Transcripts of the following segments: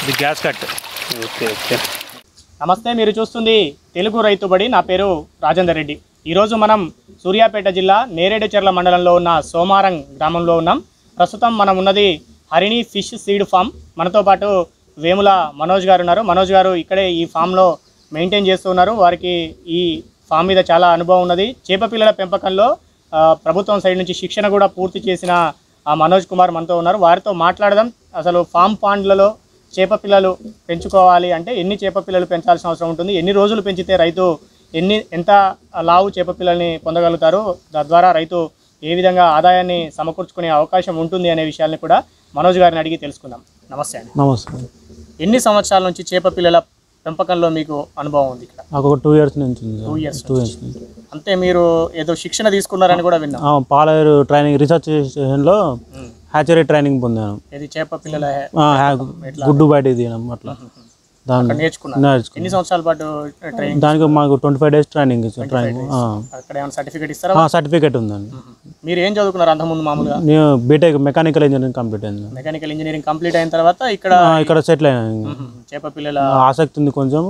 ఇది gas cut okay okay నమస్తే మీరు చూస్తుంది తెలుగు రైతుబడి నా పేరు రాజేందర్ రెడ్డి ఈరోజు మనం సూర్యాపేట జిల్లా నేరేడుచెర్ల మండలంలో ఉన్న సోమారం గ్రామంలో ఉన్నాం ప్రస్తుతం మనం ఉన్నది హరిణి ఫిష్ సీడ్ ఫామ్ మనతో పాటు వేముల మనోజ్ గారు ఉన్నారు మనోజ్ గారు ఇక్కడే ఈ ఫామ్లో మెయింటైన్ చేస్తూ ఉన్నారు వారికి ఈ ఫామ్ మీద చాలా అనుభవం ఉన్నది చేప పిల్లల పెంపకంలో ఆ, ప్రభుత్వం సైడ్ నుంచి శిక్షణ కూడా పూర్తి చేసిన ఆ మనోజ్ కుమార్ మనతో ఉన్నారు వారితో మాట్లాడదాం అసలు ఫామ్ పాండ్లలో చేప పిల్లలు పెంచుకోవాలి అంటే ఎన్ని చేప పిల్లలు పెంచాల్సిన అవసరం ఉంటుంది ఎన్ని రోజులు పెంచితే రైతు ఎన్ని ఎంత లావు చేప పిల్లల్ని పొందగలుగుతారు తద్వారా రైతు ఏ విధంగా ఆదాయాన్ని సమకూర్చుకునే అవకాశం ఉంటుంది అనే విషయాల్ని కూడా మనోజ్ గారిని అడిగి తెలుసుకుందాం నమస్తే అండి నమస్తే ఎన్ని సంవత్సరాల నుంచి చేప పిల్లల పెంపకంలో మీకు అనుభవం ఉంది ఇక్కడ నాకు ఒక టూ ఇయర్స్ నుంచి ఉంది టూ ఇయర్స్ టూ ఇయర్స్ నుంచి అంతే మీరు ఏదో శిక్షణ తీసుకున్నారని కూడా విన్నాం ఆ, పాలేరు ట్రైనింగ్ రీసెర్చ్ స్టేషన్లో ఉమ్. హ్యాచరీ ట్రైనింగ్ పొందాను ఇది చేప పిల్లల ఆ, హ్యా- గుడ్డు బయట తీయడం అట్లా దాని నేర్చుకున్నారు నేర్చుకో ఎన్ని సంవత్సరాల పాటు ట్రైనింగ్ దానికి మాకు ట్వంటీ ఫైవ్ డేస్ ట్రైనింగ్ ఇచ్చారు ట్రైనింగ్ అక్కడ ఏమైనా సర్టిఫికేట్ ఇస్తారా సర్టిఫికేట్ ఉందండి మీరు ఏం చదువుకున్నారు అంతకుముందు మామూలుగా నేను బీటెక్ మెకానికల్ ఇంజనీరింగ్ కంప్లీట్ అయింది మెకానికల్ ఇంజనీరింగ్ కంప్లీట్ అయిన తర్వాత ఇక్కడ ఆ, ఇక్కడ సెటిల్ అయినా మ్మ్. చేప పిల్లల ఆసక్తి ఉంది కొంచెం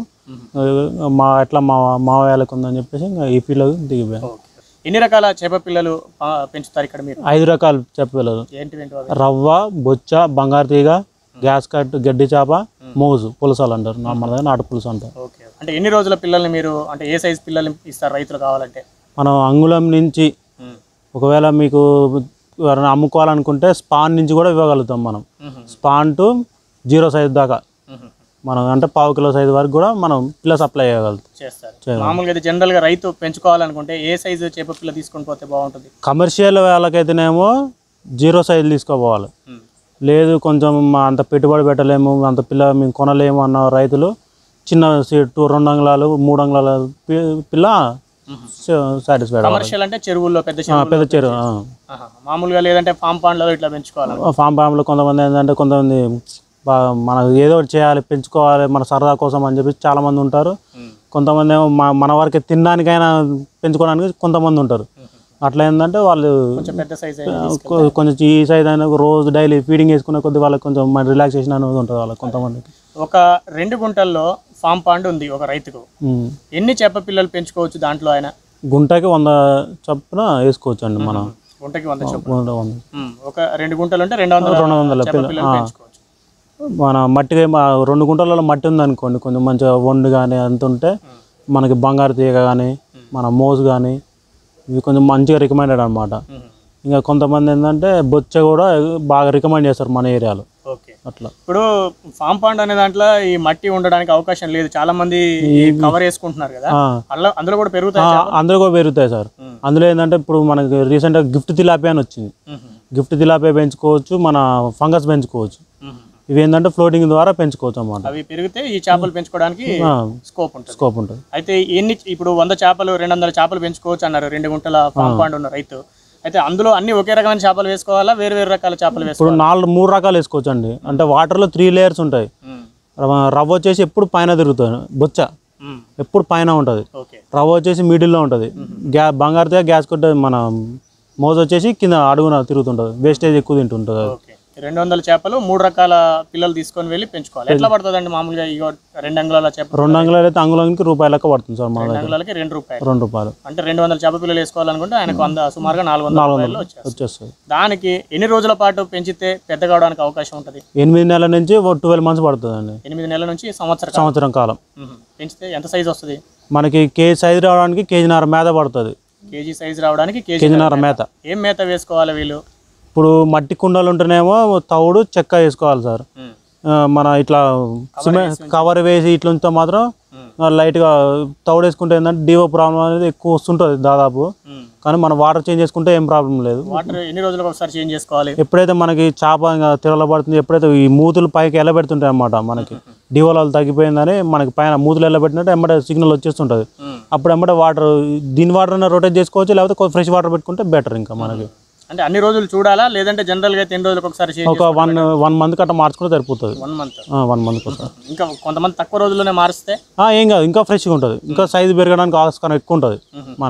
ఆ, మా ఎట్లా మా మావయ్యాలకు ఉందని చెప్పేసి ఇంకా ఈ ఫీల్డ్ దిగిపోయాను ఓకే. ఎన్ని రకాల చేప పిల్లలు ఆ, పెంచుతారు ఇక్కడ మీరు ఐదు రకాలు చెప్పగలరు ఏంటి ఏంటి అవి రవ్వ బొచ్చ బంగారు తీగ గ్యాస్ కట్ గడ్డి చేప మోజు పులసాలు అంటారు నా- మన దగ్గర నాటు పులుసు అంటారు ఓకే అంటే ఎన్ని రోజుల పిల్లల్ని మీరు అంటే ఏ సైజ్ పిల్లల్ని ఇస్తారు రైతులు కావాలంటే మనం అంగుళం నుంచి మ్మ్. ఒకవేళ మీకు ఎవరైనా అమ్ముకోవాలనుకుంటే స్పాన్ నుంచి కూడా ఇవ్వగలుగుతాం మనం మ్మ్. స్పాన్ టు జీరో సైజ్ దాకా మ్మ్. మనం అంటే పావు కిలో సైజ్ వరకు కూడా మనం పిల్ల సప్లై చేయగలుగుతాం చేస్తారు చేయాలి. మామూలుగా అయితే జనరల్ గా రైతు పెంచుకోవాలనుకుంటే ఏ సైజు చేప పిల్ల తీసుకొని పోతే బాగుంటుంది కమర్షియల్ వాళ్ళకైతేనేమో జీరో సైజ్ తీసుకోపోవాలి మ్మ్. లేదు కొంచెం మా అంత పెట్టుబడి పెట్టలేము అంత పిల్ల మేము కొనలేము అన్న రైతులు చిన్న సీ- టూ రెండు అంగుళాలు మూడు అంగుళాల పి- పిల్ల సాటిస్ఫైడ్ కమర్షియల్ అంటే చెరువుల్లో పెద్ద చెరువు పెద్ద చెరువు ఆహా. మామూలుగా లేదంటే ఫామ్ పాండ్లలో ఇట్లా పెంచుకోవాలి ఫామ్ ఫామ్లో కొంతమంది ఏంటంటే కొంతమంది బాగా మనకు ఏదో ఒకటి చేయాలి పెంచుకోవాలి మన సరదా కోసం అని చెప్పి చాలామంది ఉంటారు కొంతమంది ఏమో మా మన వరకే తినడానికైనా పెంచుకోవడానికి కొంతమంది ఉంటారు అట్లా ఏంటంటే వాళ్ళు కొంచెం పెద్ద సైజ్ కొ- కొంచెం ఈ సైజ్ అయినా రోజు డైలీ ఫీడింగ్ వేసుకునే కొద్ది వాళ్ళకి కొంచెం మన రిలాక్సేషన్ అనేది ఉంటుంది వాళ్ళకి కొంతమందికి ఒక రెండు గుంటల్లో ఫామ్ పాండ్ ఉంది ఒక రైతుకు ఉమ్. ఎన్ని చేప పిల్లలు పెంచుకోవచ్చు దాంట్లో ఆయన గుంటకి వంద చొప్పున వేసుకోవచ్చు అండి మనం గుంటకి వంద చొప్పున గుంట వంద ఉమ్, ఒక రెండు గుంటలు ఉంటే రెండు వందల రెండు వందల చేప పిల్ల- పిల్లలు ఆ. పెంచుకోవచ్చు మన మట్టిగా మా రెండు గుంటలలో మట్టి ఉందనుకోండి కొంచెం మంచిగా వండు కానీ అంత ఉంటే మనకి బంగారు తీగ కానీ మన మోజు కానీ ఇవి కొంచెం మంచిగా రికమెండెడ్ అనమాట ఉమ్, ఇంకా కొంతమంది ఏంటంటే బొచ్చ కూడా బాగా రికమెండ్ చేస్తారు మన ఏరియాలో ఓకే అట్లా ఇప్పుడు ఫామ్ పాండ్ అనే దాంట్లో ఈ మట్టి ఉండడానికి అవకాశం లేదు చాలా మంది కవర్ వేసుకుంటున్నారు కదా ఆ, అందులో అందులో కూడా పెరుగుతాయి ఆ, అందులో కూడా పెరుగుతాయి సార్ ఉమ్. అందులో ఏంటంటే ఇప్పుడు మనకి రీసెంట్గా గిఫ్ట్ తిలాపియా అని వచ్చింది ఉమ్, గిఫ్ట్ తిలాపియా పెంచుకోవచ్చు మన ఫంగస్ పెంచుకోవచ్చు ఉమ్. ఇవి ఏంటంటే ఫ్లోటింగ్ ద్వారా పెంచుకోవచ్చు అన్నమాట అవి పెరిగితే ఈ చేపలు పెంచుకోవడానికి స్కోప్ ఉంటుంది స్కోప్ ఉంటుంది అయితే ఎన్ని ఇప్పుడు వంద చేపలు రెండు వందల చేపలు పెంచుకోవచ్చు అన్నారు రెండు గుంటల ఫామ్ పాండ్ ఉన్న రైతు అయితే అందులో అన్ని ఒకే రకమైన చేపలు వేసుకోవాలా వేరు వేరు రకాల చేపలు ఇప్పుడు వేసుకోవాలి నాలుగు మూడు రకాలు వేసుకోవచ్చు అండి అంటే వాటర్లో త్రీ లేయర్స్ ఉంటాయి రవ్వ- రవ్వ వచ్చేసి ఎప్పుడు పైన తిరుగుతుంది బొచ్చ ఎప్పుడు పైన ఉంటుంది ఓకే రవ్వ వచ్చేసి మిడిల్లో ఉంటుంది గ్యా బంగారుతో గ్యాస్ కొట్టే మన మోజు వచ్చేసి కింద అడుగున తిరుగుతుంటుంది వేస్టేజ్ ఎక్కువ తింటుంటుంది అది. ఓకే రెండు వందల చేపలు మూడు రకాల పిల్లలు తీసుకొని వెళ్ళి పెంచుకోవాలి ఎట్లా పడుతుందండి మామూలుగా ఇగో రెండు అంగుళాల చేప రెండు అంగుళాలు అయితే అంగుళానికి రూపాయి లెక్క పడుతుంది సార్ మన రెండు దగ్గర అంగుళాలకి రెండు రూపాయలు రెండు రూపాయలు అంటే రెండు వందల చేప పిల్లలు వేసుకోవాలనుకుంటే ఆయనకు వంద సుమారుగా నాలుగు వందల నాలుగు రూపాయలు వందలు వచ్చేస్తుంది వచ్చేస్తుంది దానికి ఎన్ని రోజుల పాటు పెంచితే పెద్ద కావడానికి అవకాశం ఉంటుంది ఎనిమిది నెలల నుంచి ట్వెల్వ్ మంత్స్ పడుతుంది అండి ఎనిమిది నెలల నుంచి సంవత్సర కాలం. సంవత్సరం కాలం మ్మ్. పెంచితే ఎంత సైజ్ వస్తుంది మనకి కేజీ సైజు రావడానికి కేజీన్నర మేత పడుతుంది కేజీ సైజ్ రావడానికి కేజీ కేజీన్నర మేత ఏం మేత వేసుకోవాలి వీళ్ళు ఇప్పుడు మట్టి కుండలు ఉంటేనేమో తవుడు చెక్క వేసుకోవాలి సార్ మ్మ్. ఆ, మన ఇట్లా సిమెంట్ కవర్ వేసి ఇట్లా ఉంచితే మాత్రం మ్మ్. ఆ, లైట్గా తవుడు వేసుకుంటే ఏంటంటే డివో ప్రాబ్లం అనేది ఎక్కువ వస్తుంటుంది దాదాపు మ్మ్. కానీ మనం వాటర్ చేంజ్ చేసుకుంటే ఏం ప్రాబ్లం లేదు వాటర్ ఎన్ని రోజులకు ఒకసారి చేంజ్ చేసుకోవాలి ఎప్పుడైతే మనకి చేప ఇంకా తిరగబడుతుంది ఎప్పుడైతే ఈ మూతులు పైకి ఎల్లబెడుతుంటాయి అన్నమాట మనకి డివోలాలు తగ్గిపోయిందని మనకి పైన మూతులు ఎల్లబెట్టినట్టు ఎమ్మటే సిగ్నల్ వచ్చేస్తుంటుంది మ్మ్. అప్పుడు ఎమ్మటే వాటర్ దీని వాటర్ అయినా రొటేట్ చేసుకోవచ్చు లేకపోతే ఫ్రెష్ వాటర్ పెట్టుకుంటే బెటర్ ఇంకా మనకి అంటే అన్ని రోజులు చూడాలా లేదంటే జనరల్ గా అయితే ఎన్ని రోజులకు ఒకసారి చేంజ్ ఒక వన్ వన్ మంత్ కట్ట మార్చుకుంటే సరిపోతుంది వన్ మంత్ వన్ మంత్కి ఒకసారి ఇంకా కొంతమంది తక్కువ రోజుల్లోనే మారిస్తే ఆ, ఏం కాదు ఇంకా ఫ్రెష్గా ఉంటుంది ఇంకా సైజు పెరగడానికి ఆస్కారం ఎక్కువ ఉంటుంది మనకి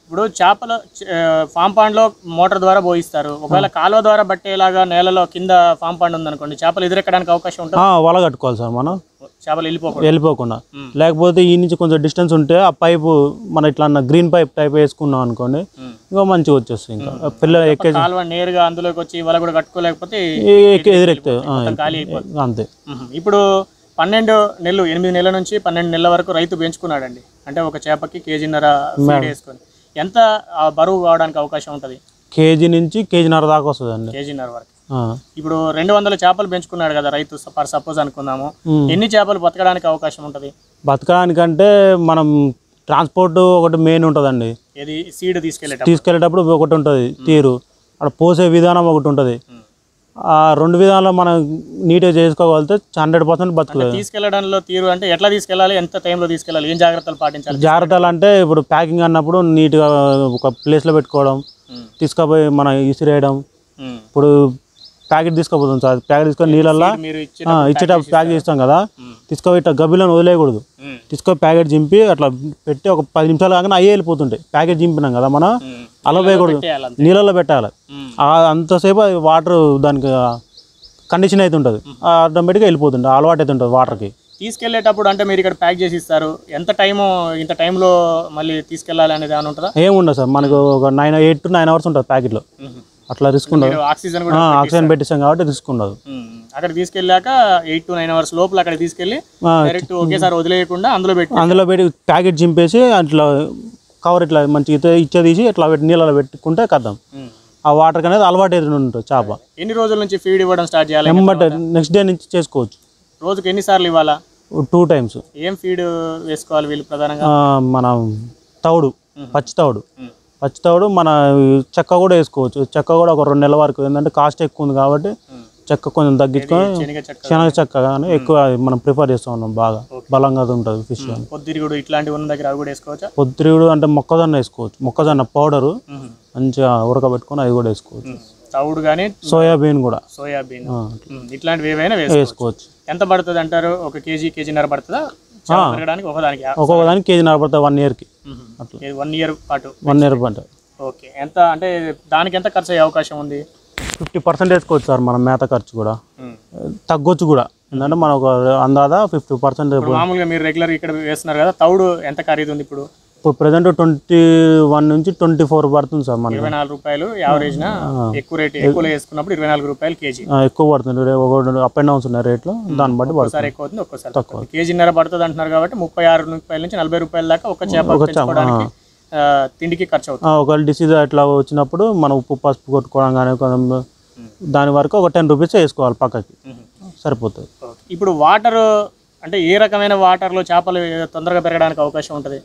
ఇప్పుడు చేపల ఆ, ఫామ్ పాండ్లో మోటార్ ద్వారా పోయిస్తారు ఒకవేళ కాలువ ద్వారా బట్టేలాగా నేలలో కింద ఫామ్ పాండ్ ఉందనుకోండి చేపలు ఎదురెక్కడానికి అవకాశం ఉంటుంది ఆ, వల కట్టుకోవాలి సార్ మనం చేపలు వెళ్ళిపోకూడదు వెళ్ళిపోకుండా మ్మ్. లేకపోతే ఈ నుంచి కొంచెం డిస్టెన్స్ ఉంటే ఆ పైపు మన ఇట్లా గ్రీన్ పైప్ టైప్ వేసుకున్నాం అనుకోండి మ్మ్. ఇంకా మంచిగా వచ్చేస్తుంది ఇంకా పిల్లలు ఎక్కే కాలువ నేరుగా అందులోకి వచ్చి వల కూడా కట్టుకోలేకపోతే ఎదురెక్తాయి ఆ, మొత్తం ఖాళీ అయిపోతుంది అంతే మ్మ్. ఇప్పుడు పన్నెండు నెలలు ఎనిమిది నెలల నుంచి పన్నెండు నెలల వరకు రైతు పెంచుకున్నాడండి అంటే ఒక చేపకి కేజీన్నర ఫీడ్ వేసుకొని ఎంత ఆ, బరువు కావడానికి అవకాశం ఉంటుంది కేజీ నుంచి కేజీన్నర దాకా వస్తుందండి కేజీన్నర వరకు ఆ. ఇప్పుడు రెండు వందల చేపలు పెంచుకున్నాడు కదా రైతు ఫర్ సపోజ్ అనుకుందాము మ్మ్. ఎన్ని చేపలు బతకడానికి అవకాశం ఉంటుంది బతకడానికంటే మనం ట్రాన్స్పోర్ట్ ఒకటి మెయిన్ ఉంటుందండి ఏది సీడ్ తీసుకెళ్ళేటప్పుడు తీసుకెళ్ళేటప్పుడు ఒకటి ఉంటుంది తీరు అక్కడ పోసే విధానం ఒకటి ఉంటుంది మ్మ్. ఆ రెండు విధానాలు మనం నీట్గా చేసుకోగలిగితే హండ్రెడ్ పర్సెంట్ బతుకుతుంది తీసుకెళ్లడంలో తీరు అంటే ఎట్లా తీసుకెళ్ళాలి ఎంత టైంలో తీసుకెళ్ళాలి ఏం జాగ్రత్తలు పాటించాలి జాగ్రత్తలు అంటే ఇప్పుడు ప్యాకింగ్ అన్నప్పుడు నీట్గా ఒక ప్లేస్లో పెట్టుకోవడం మ్మ్. తీసుకుపోయి మన ఇసిరేయడం మ్మ్. ఇప్పుడు ప్యాకెట్ తీసుకుపోతాం సార్ ప్యాకెట్ తీసుకొని నీళ్ళల్లో మీరు ఇచ్చే ఆ, ఇచ్చేటప్పుడు ప్యాక్ చేస్తాం కదా తీసుకొని ఇట్లా గబ్బిలను వదిలేయకూడదు మ్మ్. తీసుకొని ప్యాకెట్ చింపి అట్లా పెట్టి ఒక పది నిమిషాలు కాగానే అయ్యే వెళ్ళిపోతుంటాయి ప్యాకెట్ చింపినాం కదా మనం మ్మ్. అలా వేయకూడదు పెట్టేయాలి అంతే. నీళ్ళల్లో పెట్టాలి మ్మ్. ఆ అంతసేపు అది వాటర్ దానికి కండిషన్ అయితే ఉంటుంది ఆటోమేటిక్గా వెళ్ళిపోతుంది అలవాటు అయితే ఉంటుంది వాటర్కి తీసుకెళ్లేటప్పుడు అంటే మీరు ఇక్కడ ప్యాక్ చేసి ఇస్తారు ఎంత టైము ఇంత టైంలో మళ్ళీ తీసుకెళ్ళాలి అనేది ఏమైనా ఉంటుందా ఏముండదు సార్ మనకు ఒక nine eight to nine hours ఉంటుంది ప్యాకెట్లో మ్మ్. అట్లా రిస్క్ ఉండదు మీరు ఆక్సిజన్ కూడా ఆక్సిజన్ పెట్టిస్తాం కాబట్టి రిస్క్ ఉండదు మ్మ్. అక్కడ తీసుకెళ్ళాక ఎయిట్ టు నైన్ అవర్స్ లోపల అక్కడ తీసుకెళ్ళి ఆ, డైరెక్ట్ ఒకేసారి వదిలేయకుండా అందులో పెట్టి అందులో పెట్టి ప్యాకెట్ చింపేసి అట్లా కవర్ ఇట్లా మంచిగా ఇచ్చే తీసి ఇట్లా పెట్టి నీళ్ళలో పెట్టుకుంటే కద్దాం మ్మ్. ఆ వాటర్ అనేది అలవాటు అయితే ఉంటుంది చేప ఎన్ని రోజుల నుంచి ఫీడ్ ఇవ్వడం స్టార్ట్ చేయాలి వెంబట నెక్స్ట్ డే నుంచి చేసుకోవచ్చు రోజుకి ఎన్నిసార్లు ఇవ్వాలా టూ టైమ్స్ ఏం ఫీడ్ వేసుకోవాలి వీళ్ళు ప్రధానంగా మన తౌడు పచ్చి తౌడు మ్మ్. పచ్చి తౌడు మన చెక్క కూడా వేసుకోవచ్చు చెక్క కూడా ఒక రెండు నెలల వరకు ఏంటంటే కాస్ట్ ఎక్కువ ఉంది కాబట్టి మ్మ్. చెక్క కొంచెం తగ్గించుకొని శనగ చెక్క శనగ చెక్క కానీ ఎక్కువ అది మనం ప్రిఫర్ చేస్తూ ఉన్నాం బాగా బలంగా అది ఉంటుంది ఫిష్ కానీ పొద్దుతిరుగుడు ఇట్లాంటివి ఉన్న దగ్గర అవి కూడా వేసుకోవచ్చా పొద్దుతిరుగుడు అంటే మొక్కజొన్న వేసుకోవచ్చు మొక్కజొన్న పౌడరు మ్మ్. మంచిగా ఉడకబెట్టుకొని అది కూడా వేసుకోవచ్చు మ్మ్. తవుడు కానీ సోయాబీన్ కూడా సోయాబీన్ ఆ, ఇట్లాంటివి ఏవైనా వేసుకోవచ్చు వేసుకోవచ్చు ఎంత పడుతుంది అంటారు ఒక కేజీ కేజీన్నర పడుతుందా చేప పెరగడానికి ఒకదానికి ఒక్కొక్క దానికి కేజీ నడపడుతుంది వన్ ఇయర్కి వన్ ఇయర్ పాటు వన్ ఇయర్ పంట ఓకే ఎంత అంటే దానికి ఎంత ఖర్చు అయ్యే అవకాశం ఉంది ఫిఫ్టీ పర్సెంట్ వేసుకోవచ్చు సార్ మన మేత ఖర్చు కూడా మ్మ్. తగ్గొచ్చు కూడా ఎందుకంటే మన ఒక అందాదా ఫిఫ్టీ పర్సెంట్ ఇప్పుడు మామూలుగా మీరు రెగ్యులర్ ఇక్కడ వేస్తున్నారు కదా తౌడు ఎంత ఖరీదు ఉంది ఇప్పుడు ఇప్పుడు ప్రజెంట్ ట్వంటీ వన్ నుంచి ట్వంటీ ఫోర్ పడుతుంది సార్ మనకి ఇరవై నాలుగు రూపాయలు యావరేజ్ నా ఎక్కువ రేట్ ఎక్కువలో వేసుకున్నప్పుడు ఇరవై నాలుగు రూపాయలు కేజీ ఆ, ఎక్కువ పడుతుంది రే- ఒక అప్ అండ్ డౌన్స్ ఉన్నాయి రేట్లు దాన్ని బట్టి పడుతుంది ఒకసారి ఎక్కువ అవుతుంది ఒక్కోసారి తక్కువ కేజీన్నర పడుతుంది అంటున్నారు కాబట్టి ముప్పై ఆరు రూపాయల నుంచి నలభై రూపాయల దాకా ఒక చేప పెంచుకోవడానికి ఆ, తిండికి ఖర్చు అవుతుంది ఆ, ఒకవేళ డిసీజ్ అట్లా వచ్చినప్పుడు మనం ఉప్పు పసుపు కొట్టుకోవడం కానీ కొంచెం దాని వరకు ఒక టెన్ రూపీస్ వేసుకోవాలి పక్కకి సరిపోతుంది ఓకే. ఇప్పుడు వాటర్ అంటే ఏ రకమైన వాటర్లో చేపలు తొందరగా పెరగడానికి అవకాశం ఉంటుంది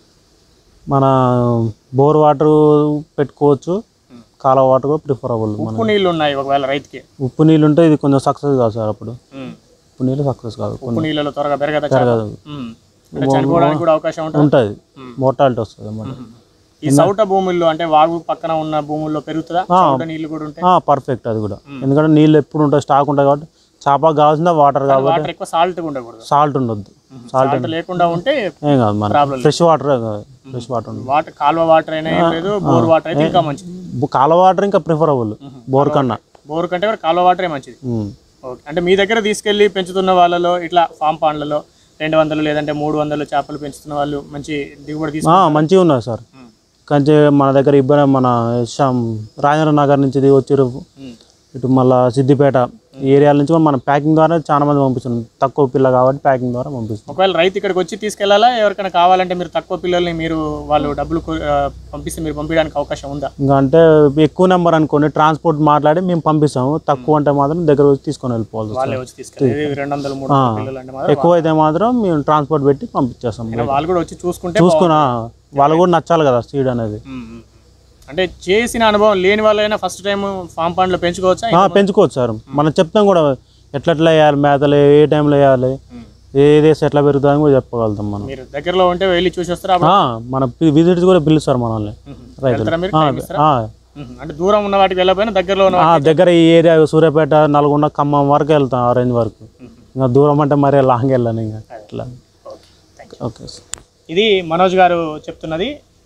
మన బోర్ వాటర్ పెట్టుకోవచ్చు కాలువ వాటర్ కూడా ప్రిఫరబుల్ మన ఉప్పు నీళ్ళు ఉన్నాయి ఒకవేళ రైతుకి ఉప్పు నీళ్ళు ఉంటే ఇది కొంచెం సక్సెస్ కాదు సార్ అప్పుడు ఉమ్. ఉప్పు నీళ్ళు సక్సెస్ కాదు ఉప్పు నీళ్ళలో త్వరగా పెరగదా చేప? పెరగదు. ఉమ్. అంటే చనిపోవడానికి కూడా అవకాశం ఉంటుంది ఉంటుంది మోర్టాలిటీ వస్తుంది అన్నమాట ఈ సౌట భూముల్లో అంటే వాగు పక్కన ఉన్న భూముల్లో పెరుగుతుందా సౌట నీళ్ళు కూడా ఉంటాయి పర్ఫెక్ట్ అది కూడా ఎందుకంటే నీళ్ళు ఎప్పుడు ఉంటాయి స్టాక్ ఉంటాయి కాబట్టి చేప కావాల్సిన వాటర్ కాబట్టి వాటర్ ఎక్కువ సాల్ట్ ఉండకూడదు సాల్ట్ ఉండొద్దు సాల్ట్ సాల్ట్ లేకుండా ఉంటే ఏం కాదు మన ఫ్రెష్ వాటర్ ఫ్రెష్ వాటర్ ఉండదు వాటర్ కాలువ వాటర్ అయినా ఏం లేదు బోర్ వాటర్ అయితే ఇంకా మంచిది బు- కాలువ వాటర్ ఇంకా ప్రిఫరబుల్ బోర్ కన్నా బోర్ కంటే కూడా కాలువ వాటరే మంచిది ఉమ్. ఓకే అంటే మీ దగ్గర తీసుకెళ్ళి పెంచుతున్న వాళ్ళలో ఇట్లా ఫామ్ పాండ్లలో రెండు వందలు లేదంటే మూడు వందలు చేపలు పెంచుతున్న వాళ్ళు మంచి దిగుబడి తీసుకు ఆ, మంచిగా ఉన్నది సార్ కానీ మన దగ్గర ఇబ్బంది మన శామ్ రాజేంద్ర నగర్ నుంచి ఇది వచ్చిర్రు ఉమ్. ఇటు మళ్ళా సిద్దిపేట ఈ ఏరియాల నుంచి కూడా మనం ప్యాకింగ్ ద్వారా చాలా మంది పంపిస్తున్నాం తక్కువ పిల్ల కాబట్టి ప్యాకింగ్ ద్వారా పంపిస్తున్నాం ఒకవేళ రైతు ఇక్కడికి వచ్చి తీసుకెళ్లాలా ఎవరికైనా కావాలంటే మీరు తక్కువ పిల్లల్ని మీరు వాళ్ళు డబ్బులు కొ- ఆ, పంపిస్తే మీరు పంపించడానికి అవకాశం ఉందా ఇంకా అంటే ఎక్కువ నెంబర్ అనుకోండి ట్రాన్స్పోర్ట్ మాట్లాడి మేము పంపిస్తాము తక్కువ అంటే మాత్రం దగ్గర వచ్చి తీసుకొని వెళ్ళిపోవాలి వాళ్ళే వచ్చి తీసుకెళ్ళి రెండు వందలు మూడు వందల పిల్లలు అంటే మాత్రం ఎక్కువ అయితే మాత్రం మేము ట్రాన్స్పోర్ట్ పెట్టి పంపించేస్తాం వాళ్ళు కూడా వచ్చి చూసుకుంటే చూసుకున్నా వాళ్ళు కూడా నచ్చాలి కదా సీడ్ అనేది ఉమ్, ఉమ్. అంటే చేసిన అనుభవం లేని వాళ్ళైనా ఫస్ట్ టైం ఫామ్ పాండ్లో పెంచుకోవచ్చా ఆ, పెంచుకోవచ్చు సార్ మనం చెప్తాం కూడా ఎట్లా ఎట్లా వేయాలి మేతలు ఏ టైంలో వేయాలి ఉమ్. ఏది వేస్తే ఎట్లా పెరుగుతుందని కూడా చెప్పగలుగుతాం మనం మీరు దగ్గరలో ఉంటే వెళ్ళి చూసి వస్తారా అప్పుడు? ఆ, మన విజిట్స్ కూడా పిలుస్తారు మనల్ని ఉమ్. రైతులు వెళ్తారా మీరు ఆ, టైం ఇస్తారా? ఆ, ఉమ్. అంటే దూరం ఉన్న వాటికి వెళ్ళకపోయినా దగ్గరలో ఉన్న ఆ, దగ్గర ఈ ఏరియా సూర్యాపేట నల్గొండ ఖమ్మం వరకు వెళ్తాం ఆ రేంజ్ వరకు ఇంకా దూరం అంటే మరీ లాంగ్ వెళ్ళాను ఇంకా అట్లా ఓకే థ్యాంక్ ఓకే సార్ ఇది మనోజ్ గారు చెప్తున్నది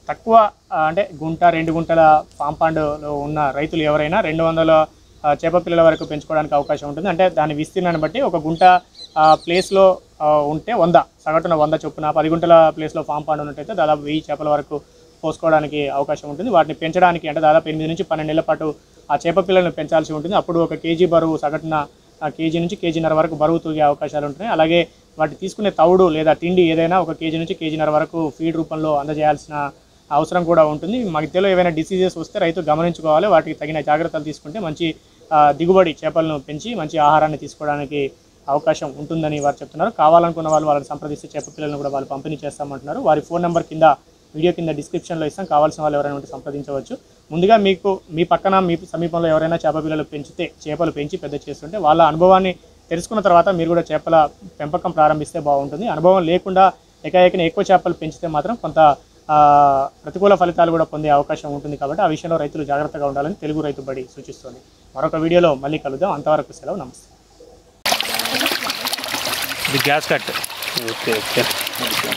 తక్కువ ఆ, అంటే గుంట రెండు గుంటల ఫామ్ పాండ్లో ఉన్న రైతులు ఎవరైనా రెండు వందల ఆ, చేప పిల్లల వరకు పెంచుకోవడానికి అవకాశం ఉంటుంది అంటే దాని విస్తీర్ణాన్ని బట్టి ఒక గుంట ఆ, ప్లేస్లో ఆ, ఉంటే వంద సగటున వంద చొప్పున పది గుంటల ప్లేస్లో ఫామ్ పాండ్ ఉన్నట్టయితే దాదాపు వెయ్యి చేపల వరకు పోసుకోవడానికి అవకాశం ఉంటుంది వాటిని పెంచడానికి అంటే దాదాపు ఎనిమిది నుంచి పన్నెండు నెలల పాటు ఆ చేప పిల్లలను పెంచాల్సి ఉంటుంది అప్పుడు ఒక కేజీ బరువు సగటున ఆ కేజీ నుంచి కేజీన్నర వరకు బరువు తూగే అవకాశాలు ఉంటాయి అలాగే వాటి తీసుకునే తౌడు లేదా తిండి ఏదైనా ఒక కేజీ నుంచి కేజీన్నర వరకు ఫీడ్ రూపంలో అందజేయాల్సిన అవసరం కూడా ఉంటుంది మధ్యలో ఏవైనా డిసీజెస్ వస్తే రైతు గమనించుకోవాలి వాటికి తగిన జాగ్రత్తలు తీసుకుంటే మంచి ఆ, దిగుబడి చేపలను పెంచి మంచి ఆహారాన్ని తీసుకోవడానికి అవకాశం ఉంటుందని వారు చెప్తున్నారు కావాలనుకున్న వాళ్ళు వాళ్ళని సంప్రదిస్తే చేప పిల్లలను కూడా వాళ్ళు పంపిణీ చేస్తామంటున్నారు వారి ఫోన్ నెంబర్ కింద వీడియో కింద డిస్క్రిప్షన్లో ఇస్తాం కావాల్సిన వాళ్ళు ఎవరైనా ఉంటే సంప్రదించవచ్చు ముందుగా మీకు మీ పక్కన మీ సమీపంలో ఎవరైనా చేప పిల్లలు పెంచితే చేపలు పెంచి పెద్ద చేస్తుంటే వాళ్ళ అనుభవాన్ని తెలుసుకున్న తర్వాత మీరు కూడా చేపల పెంపకం ప్రారంభిస్తే బాగుంటుంది అనుభవం లేకుండా ఏకాఏకన ఎక్కువ చేపలు పెంచితే మాత్రం కొంత ఆ, ప్రతికూల ఫలితాలు కూడా పొందే అవకాశం ఉంటుంది కాబట్టి ఆ విషయంలో రైతులు జాగ్రత్తగా ఉండాలని తెలుగు రైతు బడి సూచిస్తుంది మరొక వీడియోలో మళ్ళీ కలుద్దాం అంతవరకు సెలవు నమస్తే ఇది గ్యాస్ కట్ ఓకే ఓకే